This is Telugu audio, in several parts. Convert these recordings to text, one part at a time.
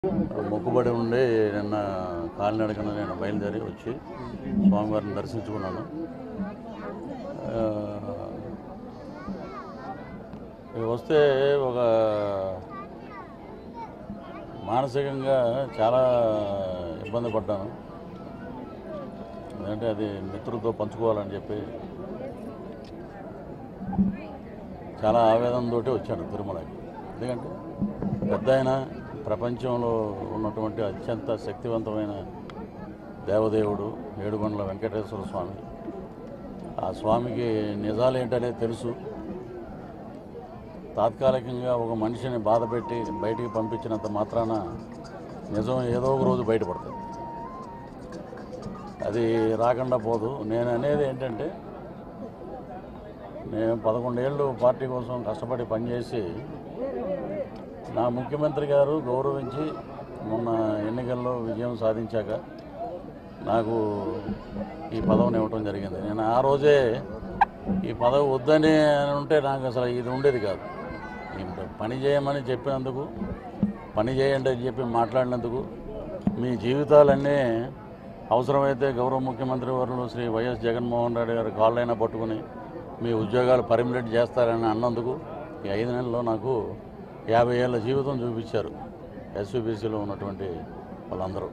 మొక్కుబడి ఉండి నిన్న కాలినడకన నేను బయలుదేరి వచ్చి స్వామివారిని దర్శించుకున్నాను ఆ, ఇక వస్తే ఒక మానసికంగా చాలా ఇబ్బంది పడ్డాను ఎందుకంటే అది మిత్రులతో పంచుకోవాలని చెప్పి చాలా ఆవేదనతోటి వచ్చాను తిరుమలకి ఎందుకంటే పెద్ద ఆయన ప్రపంచంలో ఉన్నటువంటి అత్యంత శక్తివంతమైన దేవదేవుడు ఏడుగొండల వెంకటేశ్వర స్వామి ఆ స్వామికి నిజాలు ఏంటనేది తెలుసు తాత్కాలికంగా ఒక మనిషిని బాధపెట్టి బయటికి పంపించినంత మాత్రాన నిజం ఏదో ఒక రోజు బయటపడుతుంది అది రాకుండా పోదు నేను అనేది ఏంటంటే నేను పదకొండేళ్ళు పార్టీ కోసం కష్టపడి పనిచేసి నా ముఖ్యమంత్రి గారు గౌరవించి మొన్న ఎన్నికల్లో విజయం సాధించాక నాకు ఈ పదవిని ఇవ్వటం జరిగింది నేను ఆ రోజే ఈ పదవి వద్దని అని ఉంటే నాకు అసలు ఇది ఉండేది కాదు ఈ పని చేయమని చెప్పినందుకు పని చేయండి అని చెప్పి మాట్లాడినందుకు మీ జీవితాలన్నీ అవసరమైతే గౌరవ ముఖ్యమంత్రి వర్యులు శ్రీ వైఎస్ జగన్మోహన్ రెడ్డి గారి కాళ్ళైనా పట్టుకుని మీ ఉద్యోగాలు పర్మనెంట్ చేస్తారని అన్నందుకు ఈ ఐదు నెలల్లో నాకు యాభై ఏళ్ళ జీవితం చూపించారు ఎస్యూబీసీలో ఉన్నటువంటి వాళ్ళందరూ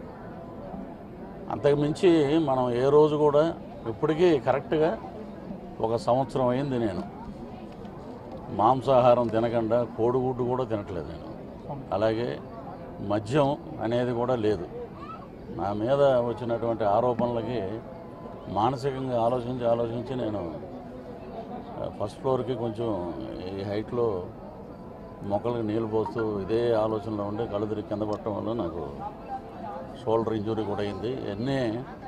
అంతకు మించి మనం ఏ రోజు కూడా ఇప్పటికీ కరెక్ట్గా ఒక సంవత్సరం అయింది నేను మాంసాహారం తినకుండా కోడిగుడ్డు కూడా తినట్లేదు నేను అలాగే మద్యం అనేది కూడా లేదు నా మీద వచ్చినటువంటి ఆరోపణలకి మానసికంగా ఆలోచించి ఆలోచించి నేను ఆ, ఫస్ట్ ఫ్లోర్కి కొంచెం ఈ హైట్లో మొక్కలకు నీళ్ళు పోస్తూ ఇదే ఆలోచనలో ఉండి కళ్ళు తిరిగి కింద పట్టడం వల్ల నాకు షోల్డర్ ఇంజురీ కూడా అయింది ఇవన్నీ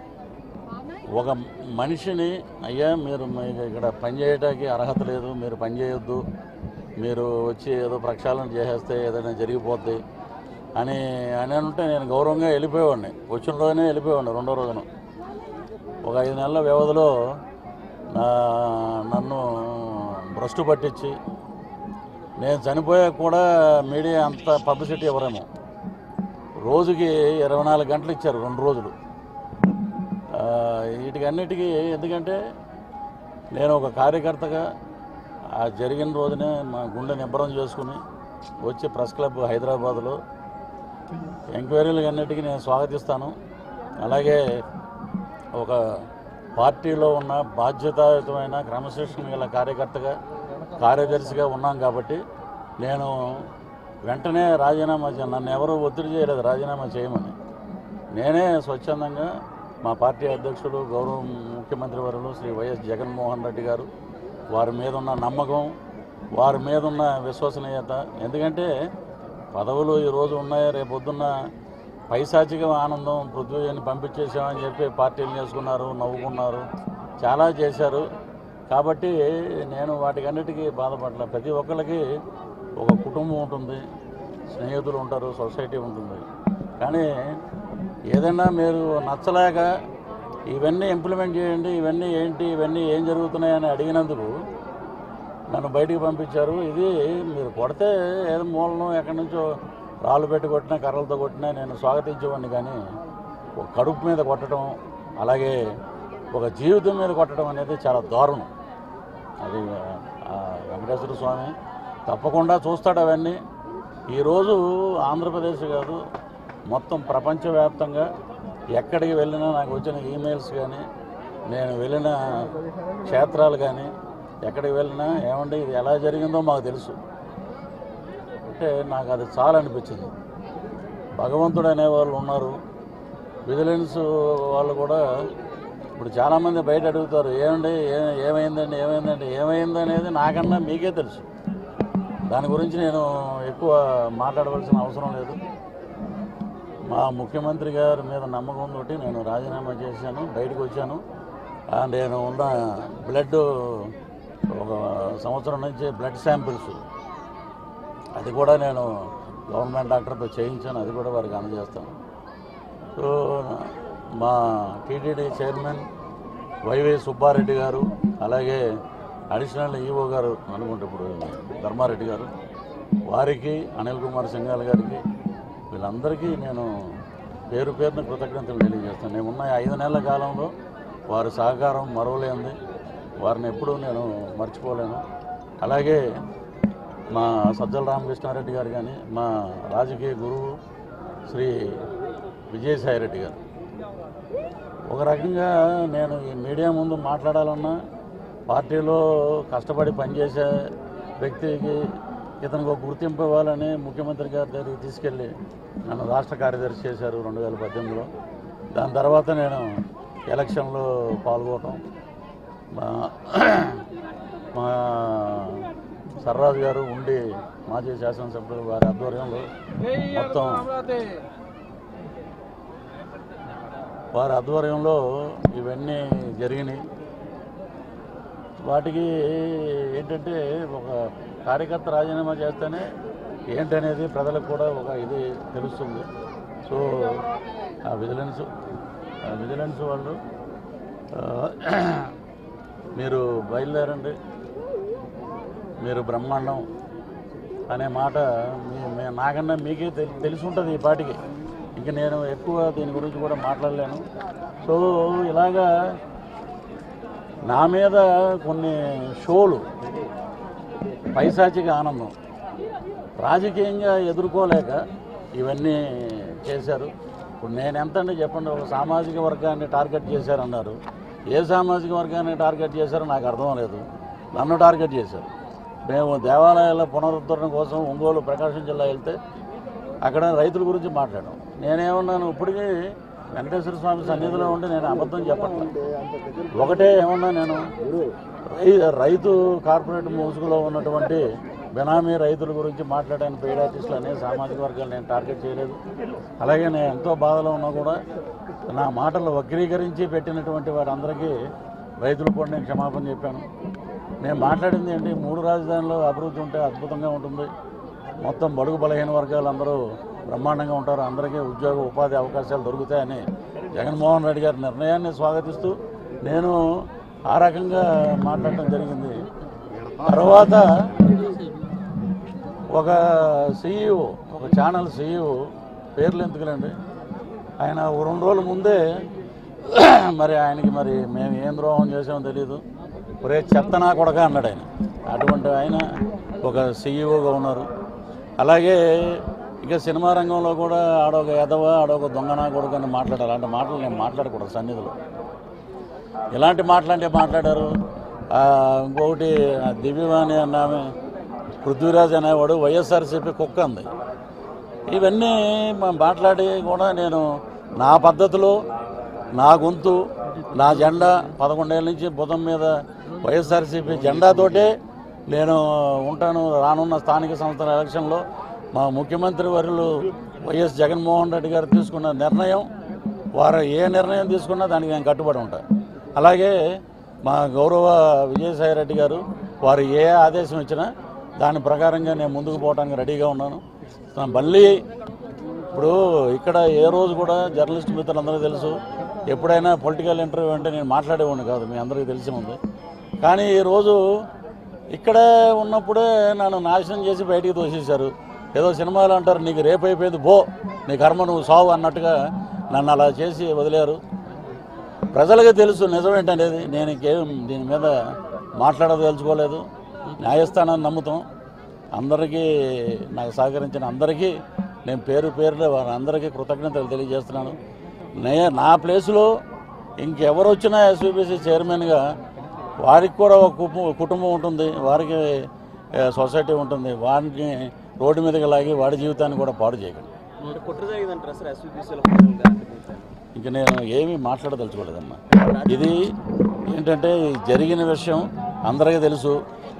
ఒక మనిషిని అయ్యా మీరు మీకు ఇక్కడ పని చేయడానికి అర్హత లేదు మీరు పని చేయొద్దు మీరు వచ్చి ఏదో ప్రక్షాళన చేసేస్తే ఏదైనా జరిగిపోద్ది అని అని ఉంటే నేను గౌరవంగా వెళ్ళిపోయేవాడిని వచ్చిన రోజునే వెళ్ళిపోయేవాడిని రెండో రోజున ఒక ఐదు నెలల వ్యవధిలో నా నన్ను భ్రష్టు పట్టించి నేను చనిపోయాక కూడా మీడియా అంత పబ్లిసిటీ ఇవ్వరేమో రోజుకి ఇరవై నాలుగు గంటలు ఇచ్చారు రెండు రోజులు ఆ, వీటికన్నిటికీ ఎందుకంటే నేను ఒక కార్యకర్తగా ఆ జరిగిన రోజునే మా గుండె నిబ్బరం చేసుకుని వచ్చి ప్రెస్ క్లబ్ హైదరాబాద్లో ఎంక్వైరీలకు అన్నిటికీ నేను స్వాగతిస్తాను అలాగే ఒక పార్టీలో ఉన్న బాధ్యతాయుతమైన క్రమశిక్షణ గల కార్యకర్తగా కార్యదర్శిగా ఉన్నాం కాబట్టి నేను వెంటనే రాజీనామా చే నన్ను ఎవరూ ఒత్తిడి చేయలేదు రాజీనామా చేయమని నేనే స్వచ్ఛందంగా మా పార్టీ అధ్యక్షుడు గౌరవ ముఖ్యమంత్రి వర్యులు శ్రీ వైఎస్ జగన్మోహన్ రెడ్డి గారు వారి మీద ఉన్న నమ్మకం వారి మీద ఉన్న విశ్వసనీయత ఎందుకంటే పదవులు ఈరోజు ఉన్నాయి రేపొద్దున్న పైశాచిక ఆనందం పృథ్వీని పంపించేసామని చెప్పి పార్టీలు చేసుకున్నారు నవ్వుకున్నారు చాలా చేశారు కాబట్టి నేను వాటికన్నిటికీ బాధపడలే ప్రతి ఒక్కరికి ఒక కుటుంబం ఉంటుంది స్నేహితులు ఉంటారు సొసైటీ ఉంటుంది కానీ ఏదైనా మీరు నచ్చలేక ఇవన్నీ ఇంప్లిమెంట్ చేయండి ఇవన్నీ ఏంటి ఇవన్నీ ఏం జరుగుతున్నాయని అడిగినందుకు నన్ను బయటికి పంపించారు ఇది మీరు కొడితే ఏదో మూలను ఎక్కడి నుంచో రాళ్ళు పెట్టి కొట్టినా కర్రలతో కొట్టినా నేను స్వాగతించేవాడిని కానీ ఒక కడుపు మీద కొట్టడం అలాగే ఒక జీవితం మీద కొట్టడం అనేది చాలా దారుణం అది ఆ వెంకటేశ్వర స్వామి తప్పకుండా చూస్తాడు అవన్నీ ఈరోజు ఆంధ్రప్రదేశ్ కాదు మొత్తం ప్రపంచవ్యాప్తంగా ఎక్కడికి వెళ్ళినా నాకు వచ్చిన ఈమెయిల్స్ కానీ నేను వెళ్ళిన క్షేత్రాలు కానీ ఎక్కడికి వెళ్ళినా ఏమండి ఇది ఎలా జరిగిందో మాకు తెలుసు అంటే నాకు అది చాలా అనిపించింది భగవంతుడు అనేవాళ్ళు ఉన్నారు విజిలెన్స్ వాళ్ళు కూడా ఇప్పుడు చాలామంది బయట అడుగుతారు ఏమండి ఏ ఏమైందండి ఏమైందండి ఏమైంది అనేది నాకన్నా మీకే తెలుసు దాని గురించి నేను ఎక్కువ మాట్లాడవలసిన అవసరం లేదు మా ముఖ్యమంత్రి గారి మీద నమ్మకంతో నేను రాజీనామా చేశాను బయటకు వచ్చాను ఆ నేను ఉన్న బ్లడ్ ఒక సంవత్సరం నుంచి బ్లడ్ శాంపిల్స్ అది కూడా నేను గవర్నమెంట్ డాక్టర్తో చేయించాను అది కూడా వారికి అందజేస్తాను సో మా టీటీడీ చైర్మన్ వైవి సుబ్బారెడ్డి గారు అలాగే అడిషనల్ ఈఓ గారు అనుకుంటే ఇప్పుడు ధర్మారెడ్డి గారు వారికి అనిల్ కుమార్ సింఘాల్ గారికి వీళ్ళందరికీ నేను పేరు పేరున కృతజ్ఞతలు తెలియజేస్తాను నేనున్న ఐదు నెలల కాలంలో వారి సహకారం మరవలేంది వారిని ఎప్పుడూ నేను మర్చిపోలేను అలాగే మా సజ్జల రామకృష్ణారెడ్డి గారు కానీ మా రాజకీయ గురువు శ్రీ విజయసాయిరెడ్డి గారు ఒక రకంగా నేను ఈ మీడియా ముందు మాట్లాడాలన్నా పార్టీలో కష్టపడి పనిచేసే వ్యక్తికి ఇతనికి ఒక గుర్తింపు ఇవ్వాలని ముఖ్యమంత్రి గారి దగ్గరికి తీసుకెళ్ళి నన్ను రాష్ట్ర కార్యదర్శి చేశారు రెండు వేల పద్దెనిమిదిలో దాని తర్వాత నేను ఎలక్షన్లో పాల్గొనడం మా మా సర్రాజు గారు ఉండి మాజీ శాసనసభ్యులు వారి ఆధ్వర్యంలో మొత్తం వారి ఆధ్వర్యంలో ఇవన్నీ జరిగినాయి వాటికి ఏంటంటే ఒక కార్యకర్త రాజీనామా చేస్తేనే ఏంటనేది ప్రజలకు కూడా ఒక ఇది తెలుస్తుంది సో ఆ విజిలెన్స్ ఆ విజిలెన్స్ వాళ్ళు ఆ, మీరు బయలుదేరండి మీరు బ్రహ్మాండం అనే మాట మీ మీ- నాకన్నా మీకే తెలి తెలిసి ఉంటుంది ఈ పాటికి ఇంక నేను ఎక్కువ దీని గురించి కూడా మాట్లాడలేను సో ఇలాగా నా మీద కొన్ని షోలు పైశాచిక ఆనందం రాజకీయంగా ఎదుర్కోలేక ఇవన్నీ చేశారు ఇప్పుడు నేను ఎంత అండి చెప్పండి ఒక సామాజిక వర్గాన్ని టార్గెట్ చేశారన్నారు ఏ సామాజిక వర్గాన్ని టార్గెట్ చేశారో నాకు అర్థం లేదు నన్ను టార్గెట్ చేశారు మేము దేవాలయాల పునరుద్ధరణ కోసం ఒంగోలు ప్రకాశం జిల్లా వెళ్తే అక్కడ రైతుల గురించి మాట్లాడాం నేనేమన్నాను ఇప్పటికీ వెంకటేశ్వర స్వామి సన్నిధిలో ఉండి నేను అబద్ధం చెప్పట్లేదు ఒకటే ఏమన్నా నేను రై- రైతు కార్పొరేట్ ముసుగులో ఉన్నటువంటి బెనామీ రైతుల గురించి మాట్లాడాను పెయిడ్ ఆర్టిస్టులు అనే సామాజిక వర్గాలు నేను టార్గెట్ చేయలేదు అలాగే నేను ఎంతో బాధలో ఉన్నా కూడా నా మాటలు వక్రీకరించి పెట్టినటువంటి వారందరికీ రైతులు కూడా నేను క్షమాపణ చెప్పాను నేను మాట్లాడింది ఏంటి మూడు రాజధానులు అభివృద్ధి ఉంటే అద్భుతంగా ఉంటుంది మొత్తం బడుగు బలహీన వర్గాలు అందరూ బ్రహ్మాండంగా ఉంటారు అందరికీ ఉద్యోగ ఉపాధి అవకాశాలు దొరుకుతాయని జగన్మోహన్ రెడ్డి గారి నిర్ణయాన్ని స్వాగతిస్తూ నేను ఆ రకంగా మాట్లాడటం జరిగింది తర్వాత ఒక సీఈఓ ఒక ఛానల్ సీఈఓ పేర్లు ఎందుకులేండి ఆయన ఓ రెండు రోజుల ముందే మరి ఆయనకి మరి మేము ఏం ద్రోహం చేసామో తెలియదు ఒరే చెత్తనా కొడక అన్నాడు ఆయన అటువంటి ఆయన ఒక సీఈఓగా ఉన్నారు అలాగే ఇక సినిమా రంగంలో కూడా ఆడొక ఎదవ ఆడొక దొంగనా కొడుకు అని మాట్లాడారు అలాంటి మాటలు నేను మాట్లాడకూడదు సన్నిధిలో ఎలాంటి మాటలు అంటే మాట్లాడారు ఆ, ఇంకొకటి ఆ దివ్యవాణి అన్న ఆమె పృథ్వీరాజ్ అనేవాడు వైఎస్ఆర్సీపీ కుక్క అంది ఇవన్నీ మా- మాట్లాడి కూడా నేను నా పద్ధతిలో నా గొంతు నా జెండా పదకొండేళ్ళ నుంచి బుధం మీద వైఎస్ఆర్సీపీ జెండాతోటే నేను ఉంటాను రానున్న స్థానిక సంస్థల ఎలక్షన్లో మా ముఖ్యమంత్రి వర్యులు వైఎస్ జగన్మోహన్ రెడ్డి గారు తీసుకున్న నిర్ణయం వారు ఏ నిర్ణయం తీసుకున్నా దానికి నేను కట్టుబడి ఉంటాను అలాగే మా గౌరవ విజయసాయి రెడ్డి గారు వారు ఏ ఆదేశం ఇచ్చినా దాని ప్రకారంగా నేను ముందుకు పోవడానికి రెడీగా ఉన్నాను మళ్ళీ ఇప్పుడు ఇక్కడ ఏ రోజు కూడా జర్నలిస్ట్ మిత్రులందరికీ తెలుసు ఎప్పుడైనా పొలిటికల్ ఇంటర్వ్యూ అంటే నేను మాట్లాడేవాడిని కాదు మీ అందరికీ తెలిసి ఉంది కానీ ఈరోజు ఇక్కడే ఉన్నప్పుడే నన్ను నాశనం చేసి బయటికి తోసేశారు ఏదో సినిమాలు అంటారు నీకు రేపు అయిపోయింది బో నీ కర్మ నువ్వు సావు అన్నట్టుగా నన్ను అలా చేసి వదిలేరు ప్రజలకు తెలుసు నిజమేంటనేది నేను ఇంకేం దీని మీద మాట్లాడదలుచుకోలేదు న్యాయస్థానాన్ని నమ్ముతాం అందరికీ నాకు సహకరించిన అందరికీ నేను పేరు పేరులో వారందరికీ కృతజ్ఞతలు తెలియజేస్తున్నాను నే నా ప్లేస్లో ఇంకెవరు వచ్చినా ఎస్విబిసి చైర్మన్గా వారికి కూడా ఒక కుటుంబం కుటుంబం ఉంటుంది వారికి ఏ, సొసైటీ ఉంటుంది వారిని రోడ్డు మీదకి లాగి వాడి జీవితాన్ని కూడా పాడు చేయకండి అంటే కుట్ర జరిగిందంటారా సార్ ఎస్వీబీసీలో ఫైనల్గా ఇంక నేను ఏమీ మాట్లాడదలుచుకోలేదమ్మా ఇది ఏంటంటే ఈ జరిగిన విషయం అందరికీ తెలుసు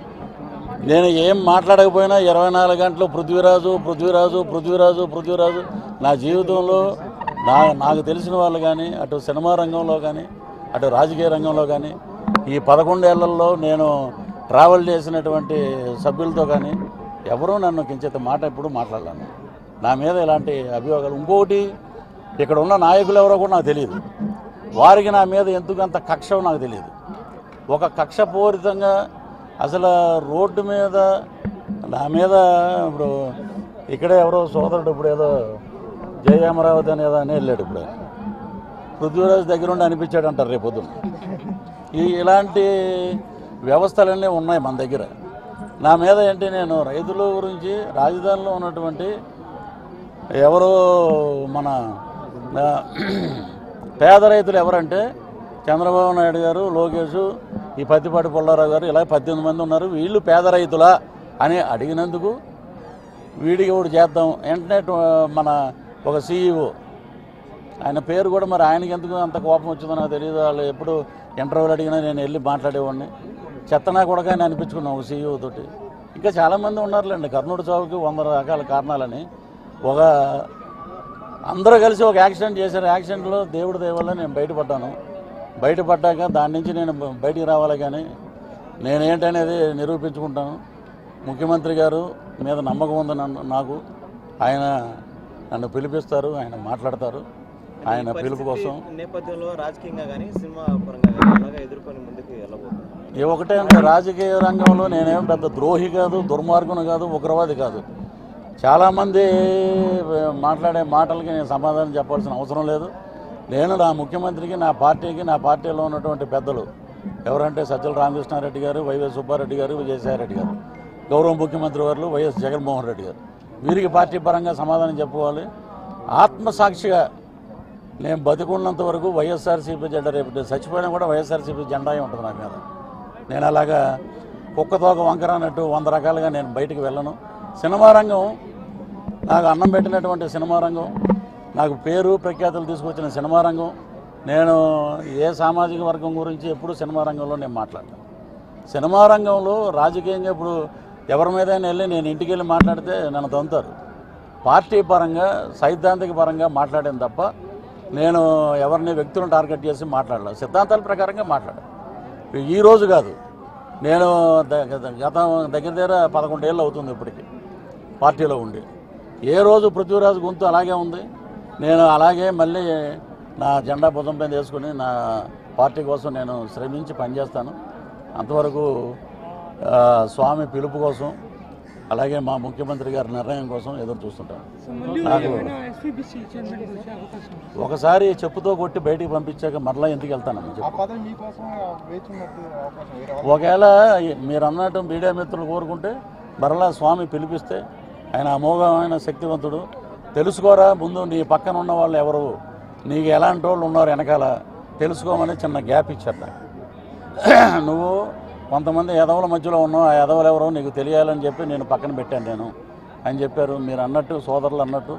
నేను ఏం మాట్లాడకపోయినా ఇరవై నాలుగు గంటలు పృథ్వీరాజు పృథ్వీరాజు పృథ్వీరాజు పృథ్వీరాజు నా జీవితంలో నా నాకు తెలిసిన వాళ్ళు కానీ అటు సినిమా రంగంలో కానీ అటు రాజకీయ రంగంలో కానీ ఈ పదకొండేళ్లలో నేను ట్రావెల్ చేసినటువంటి సభ్యులతో కానీ ఎవరూ నన్ను కించిత మాట ఎప్పుడు మాట్లాడలేను నా మీద ఇలాంటి అభియోగాలు ఇంకొకటి ఇక్కడ ఉన్న నాయకులు ఎవరో కూడా నాకు తెలియదు వారికి నా మీద ఎందుకంత కక్ష నాకు తెలియదు ఒక కక్షపూరితంగా అసలు రోడ్డు మీద నా మీద ఇప్పుడు ఇక్కడే ఎవరో సోదరుడు ఇప్పుడు ఏదో జై అమరావతి అనేది అని వెళ్ళాడు ఇప్పుడు ఆయన. పృథ్వీరాజ్ దగ్గర ఉండి అనిపించాడు అంటారు రేపు పొద్దున్న ఈ ఇలాంటి వ్యవస్థలన్నీ ఉన్నాయి మన దగ్గర నా మీద ఏంటి నేను రైతుల గురించి రాజధానిలో ఉన్నటువంటి ఎవరు మన ఆ, పేద రైతులు ఎవరంటే చంద్రబాబు నాయుడు గారు లోకేష్ ఈ పత్తిపాటి పుల్లారావు గారు ఇలా పద్దెనిమిది మంది ఉన్నారు వీళ్ళు పేద రైతులా అని అడిగినందుకు వీడికి ఒకటి చేద్దాం వెంటనే టు- మన ఒక సీఈఓ ఆయన పేరు కూడా మరి ఆయనకి ఎందుకు అంత కోపం వచ్చిందో నాకు తెలియదు వాళ్ళు ఎప్పుడు ఇంటర్వ్యూలు అడిగినా నేను వెళ్ళి మాట్లాడేవాడిని చెత్తనా కూడా ఆయన అనిపించుకున్నాం ఒక సీఈఓ తోటి ఇంకా చాలామంది ఉన్నారులేండి కర్నూలు చావుకి వంద రకాల కారణాలని ఒక అందరూ కలిసి ఒక యాక్సిడెంట్ చేశారు యాక్సిడెంట్లో దేవుడి దయవల్ల నేను బయటపడ్డాను బయటపడ్డాక దాని నుంచి నేను బ- బయటికి రావాలి కానీ నేనేంటనేది నిరూపించుకుంటాను ముఖ్యమంత్రి గారు మీద నమ్మకం ఉంది నన్ను నాకు ఆయన నన్ను పిలిపిస్తారు ఆయన మాట్లాడతారు ఆయన పిలుపు కోసం పరిస్థితి నేపథ్యంలో రాజకీయంగా కానీ సినిమా పరంగా కానీ ఎలాగ ఎదుర్కొని ముందుకు వెళ్ళబోతుంది ఏ ఒకటే అంటే రాజకీయ రంగంలో నేనేం పెద్ద ద్రోహి కాదు దుర్మార్గుని కాదు ఉగ్రవాది కాదు చాలామంది మాట్లాడే మాటలకి నేను సమాధానం చెప్పాల్సిన అవసరం లేదు నేను నా ముఖ్యమంత్రికి నా పార్టీకి నా పార్టీలో ఉన్నటువంటి పెద్దలు ఎవరంటే సజ్జల రామకృష్ణారెడ్డి గారు వైఎస్ సుబ్బారెడ్డి గారు విజయసాయిరెడ్డి గారు గౌరవ ముఖ్యమంత్రి వారు వైఎస్ జగన్మోహన్ రెడ్డి గారు వీరికి పార్టీ పరంగా సమాధానం చెప్పుకోవాలి ఆత్మసాక్షిగా నేను బతికున్నంత వరకు వైఎస్ఆర్సీపీ జెండా రేపు నేను చచ్చిపోయినా కూడా వైఎస్ఆర్సీపీ జెండా ఉంటుంది నా మీద నేను అలాగా కుక్కతోక వంకర అన్నట్టు వంద రకాలుగా నేను బయటికి వెళ్ళను సినిమా రంగం నాకు అన్నం పెట్టినటువంటి సినిమా రంగం నాకు పేరు ప్రఖ్యాతులు తీసుకొచ్చిన సినిమా రంగం నేను ఏ సామాజిక వర్గం గురించి ఎప్పుడు సినిమా రంగంలో నేను మాట్లాడతాను సినిమా రంగంలో రాజకీయంగా ఇప్పుడు ఎవరి మీద వెళ్ళి నేను ఇంటికి వెళ్ళి మాట్లాడితే నన్ను తంతారు పార్టీ పరంగా సైద్ధాంతిక పరంగా మాట్లాడాను తప్ప నేను ఎవరిని వ్యక్తులను టార్గెట్ చేసి మాట్లాడలేదు సిద్ధాంతాల ప్రకారంగా మాట్లాడాను ఈ రోజు కాదు నేను ద- గత- గత దగ్గర దగ్గర పదకొండేళ్ళు అవుతుంది ఇప్పటికి పార్టీలో ఉండి ఏ రోజు పృథ్వీరాజు గొంతు అలాగే ఉంది నేను అలాగే మళ్ళీ నా జెండా భుజం పైన వేసుకుని నా పార్టీ కోసం నేను శ్రమించి పనిచేస్తాను అంతవరకు ఆ, స్వామి పిలుపు కోసం అలాగే మా ముఖ్యమంత్రి గారి నిర్ణయం కోసం ఎదురు చూస్తుంటాను నాకు ఎస్పీబీసీ చైర్మన్ వచ్చే అవకాశం ఉంది. ఒకసారి చెప్పుతో కొట్టి బయటికి పంపించాక మరలా ఎందుకు వెళ్తానని ఆ చెప్పు పదవి మీకోసం వేచి ఉన్నట్టు అవకాశం వేరే ఒకవేళ మీరు అన్నట్టు మీడియా మిత్రులు కోరుకుంటే మరలా స్వామి పిలిపిస్తే ఆయన అమోఘమైన శక్తివంతుడు తెలుసుకోరా ముందు నీ పక్కన ఉన్న వాళ్ళు ఎవరు నీకు ఎలాంటి వాళ్ళు ఉన్నారు వెనకాల తెలుసుకోమని చిన్న గ్యాప్ ఇచ్చారు నాకు. నువ్వు కొంతమంది ఎదవల మధ్యలో ఉన్నావు ఆ ఎదవలు ఎవరో నీకు తెలియాలని చెప్పి నేను పక్కన పెట్టాను నేను అని చెప్పారు మీరు అన్నట్టు సోదరులు అన్నట్టు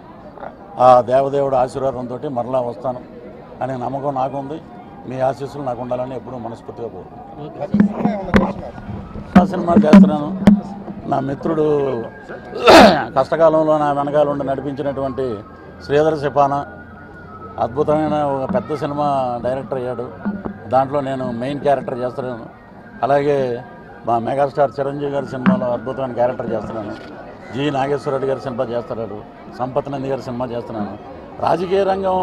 ఆ దేవదేవుడు ఆశీర్వాదంతో మరలా వస్తాను అనే నమ్మకం నాకుంది మీ ఆశీస్సులు నాకు ఉండాలని ఎప్పుడూ మనస్ఫూర్తిగా కోరుకుంటాను ప్రతి సినిమా ఏమన్నా చేస్తున్నారు ఆ సినిమాలు చేస్తున్నాను నా మిత్రుడు కష్టకాలంలో నా వెనకాల ఉండి నడిపించినటువంటి శ్రీధర్ సిపాన అద్భుతమైన ఒక పెద్ద సినిమా డైరెక్టర్ అయ్యాడు దాంట్లో నేను మెయిన్ క్యారెక్టర్ చేస్తున్నాను అలాగే మా మెగాస్టార్ చిరంజీవి గారి సినిమాలో అద్భుతమైన క్యారెక్టర్ చేస్తున్నాను జి నాగేశ్వరరెడ్డి గారి సినిమా చేస్తున్నాడు సంపత్ నంది గారి సినిమా చేస్తున్నాను రాజకీయ రంగం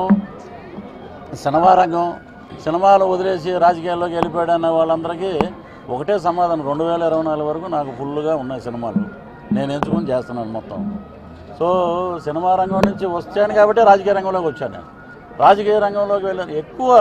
సినిమా రంగం సినిమాలు వదిలేసి రాజకీయాల్లోకి వెళ్ళిపోయాడు అన్న వాళ్ళందరికీ ఒకటే సమాధానం రెండు వేల ఇరవై నాలుగు వరకు నాకు ఫుల్గా ఉన్నాయి సినిమాలు నేను ఎంచుకొని చేస్తున్నాను మొత్తం సో సినిమా రంగం నుంచి వచ్చాను కాబట్టి రాజకీయ రంగంలోకి వచ్చాను నేను రాజకీయ రంగంలోకి వెళ్ళాను ఎక్కువ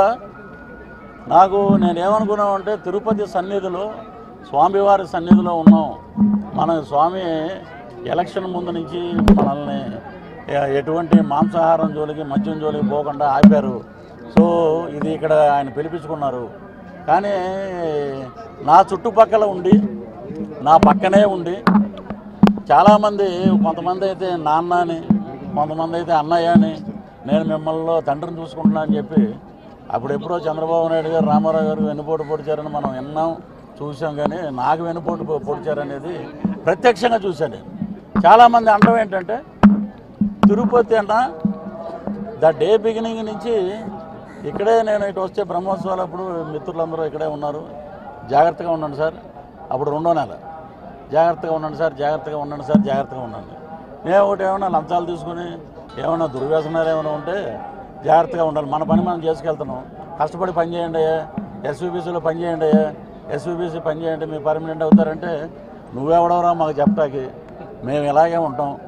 నాకు నేను ఏమనుకున్నామంటే తిరుపతి సన్నిధిలో స్వామివారి సన్నిధిలో ఉన్నాం మన స్వామి ఎలక్షన్ ముందు నుంచి మనల్ని ఎ- ఎటువంటి మాంసాహారం జోలికి మద్యం జోలికి పోకుండా ఆపారు సో ఇది ఇక్కడ ఆయన పిలిపించుకున్నారు కానీ నా చుట్టుపక్కల ఉండి నా పక్కనే ఉండి చాలామంది కొంతమంది అయితే నాన్న అని కొంతమంది అయితే అన్నయ్య అని నేను మిమ్మల్ని తండ్రిని చూసుకుంటున్నా అని చెప్పి అప్పుడు ఎప్పుడో చంద్రబాబు నాయుడు గారు రామారావు గారు వెన్నుపోటు పొడిచారని మనం విన్నాం చూసాం కానీ నాకు వెన్నుపోటు పొ- పొడిచారనేది ప్రత్యక్షంగా చూశాను నేను చాలామంది అంటం ఏంటంటే తిరుపతి అన్న ద డే బిగినింగ్ నుంచి ఇక్కడే నేను ఇటు వచ్చే బ్రహ్మోత్సవాలు అప్పుడు మిత్రులందరూ ఇక్కడే ఉన్నారు జాగ్రత్తగా ఉండండి సార్ అప్పుడు రెండో నెల జాగ్రత్తగా ఉండండి సార్ జాగ్రత్తగా ఉండండి సార్ జాగ్రత్తగా ఉండండి నేను ఒకటి ఏమైనా లంచాలు తీసుకుని ఏమైనా దుర్వ్యసనాలు ఏమైనా ఉంటే జాగ్రత్తగా ఉండాలి మన పని మనం చేసుకెళ్తున్నాం కష్టపడి పని చేయండి ఎస్వీబీసీలో పని చేయండి ఎస్వీబీసీ పని చేయండి మీ పర్మనెంట్ అవుతారంటే నువ్వెవడవరా మాకు చెప్పటానికి మేము ఇలాగే ఉంటాం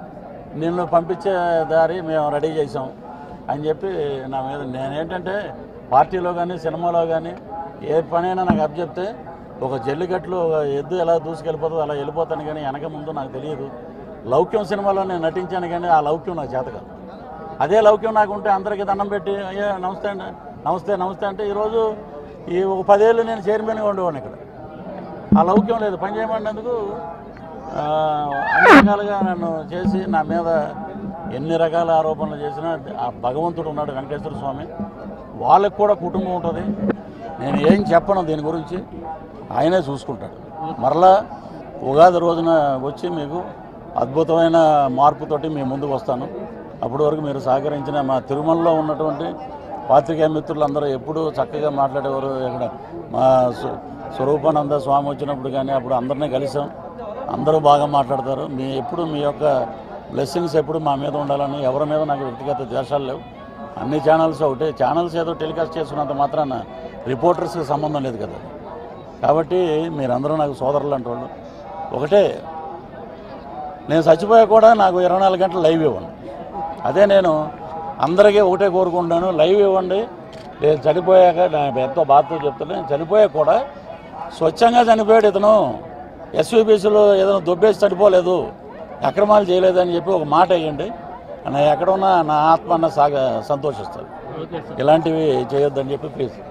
నిన్ను పంపించే దారి మేము రెడీ చేసాం అని చెప్పి నా మీద నేనేంటంటే పార్టీలో కానీ సినిమాలో కానీ ఏ పనైనా నాకు అప్ చెప్తే ఒక జల్లికట్లు ఒక ఎద్దు ఎలా దూసుకెళ్ళిపోతుందో అలా వెళ్ళిపోతాను కానీ వెనక ముందు నాకు తెలియదు లౌక్యం సినిమాలో నేను నటించాను కానీ ఆ లౌక్యం నాకు చేత కాదు అదే లౌక్యం నాకు ఉంటే అందరికీ దండం పెట్టి అయ్యా నమస్తే అండి నమస్తే నమస్తే అంటే ఈరోజు ఈ ఒక పదేళ్ళు నేను చైర్మన్గా ఉండేవాడిని ఇక్కడ ఆ లౌక్యం లేదు పని చేయమన్నందుకు ఆ, అన్ని రకాలుగా నన్ను చేసి నా మీద ఎన్ని రకాల ఆరోపణలు చేసినా ఆ భగవంతుడు ఉన్నాడు వెంకటేశ్వర స్వామి వాళ్ళకి కూడా కుటుంబం ఉంటుంది నేను ఏం చెప్పను దీని గురించి ఆయనే చూసుకుంటాడు మరలా ఉగాది రోజున వచ్చి మీకు అద్భుతమైన మార్పుతోటి మీ ముందుకు వస్తాను అప్పటి వరకు మీరు సహకరించిన మా తిరుమలలో ఉన్నటువంటి పాత్రికేయ మిత్రులందరూ ఎప్పుడూ చక్కగా మాట్లాడేవారు ఇక్కడ మా స్వ- స్వరూపానంద స్వామి వచ్చినప్పుడు కానీ అప్పుడు అందరినీ కలిసాం అందరూ బాగా మాట్లాడతారు మీ ఎప్పుడు మీ యొక్క బ్లెస్సింగ్స్ ఎప్పుడు మా మీద ఉండాలని ఎవరి మీద నాకు వ్యక్తిగత ద్వేషాలు లేవు అన్ని ఛానల్స్ ఒకటే ఛానల్స్ ఏదో టెలికాస్ట్ చేసుకున్నంత మాత్రాన రిపోర్టర్స్కి సంబంధం లేదు కదా కాబట్టి మీరందరూ నాకు సోదరులు అంటే వాళ్ళు ఒకటే నేను చచ్చిపోయా కూడా నాకు ఇరవై నాలుగు గంటలు లైవ్ ఇవ్వండి అదే నేను అందరికీ ఒకటే కోరుకుంటున్నాను లైవ్ ఇవ్వండి నేను చనిపోయాక నా ఎంతో బాధతో చెప్తాను నేను చనిపోయాక కూడా స్వచ్ఛంగా చనిపోయాడు ఇతను ఎస్వీబీసీలో ఏదైనా దొబ్బేసి చనిపోలేదు అక్రమాలు చేయలేదని చెప్పి ఒక మాట వేయండి నా ఎక్కడ ఉన్నా నా ఆత్మ అన్న సాగ సంతోషిస్తుంది ఇలాంటివి చేయొద్దని చెప్పి ప్లీజ్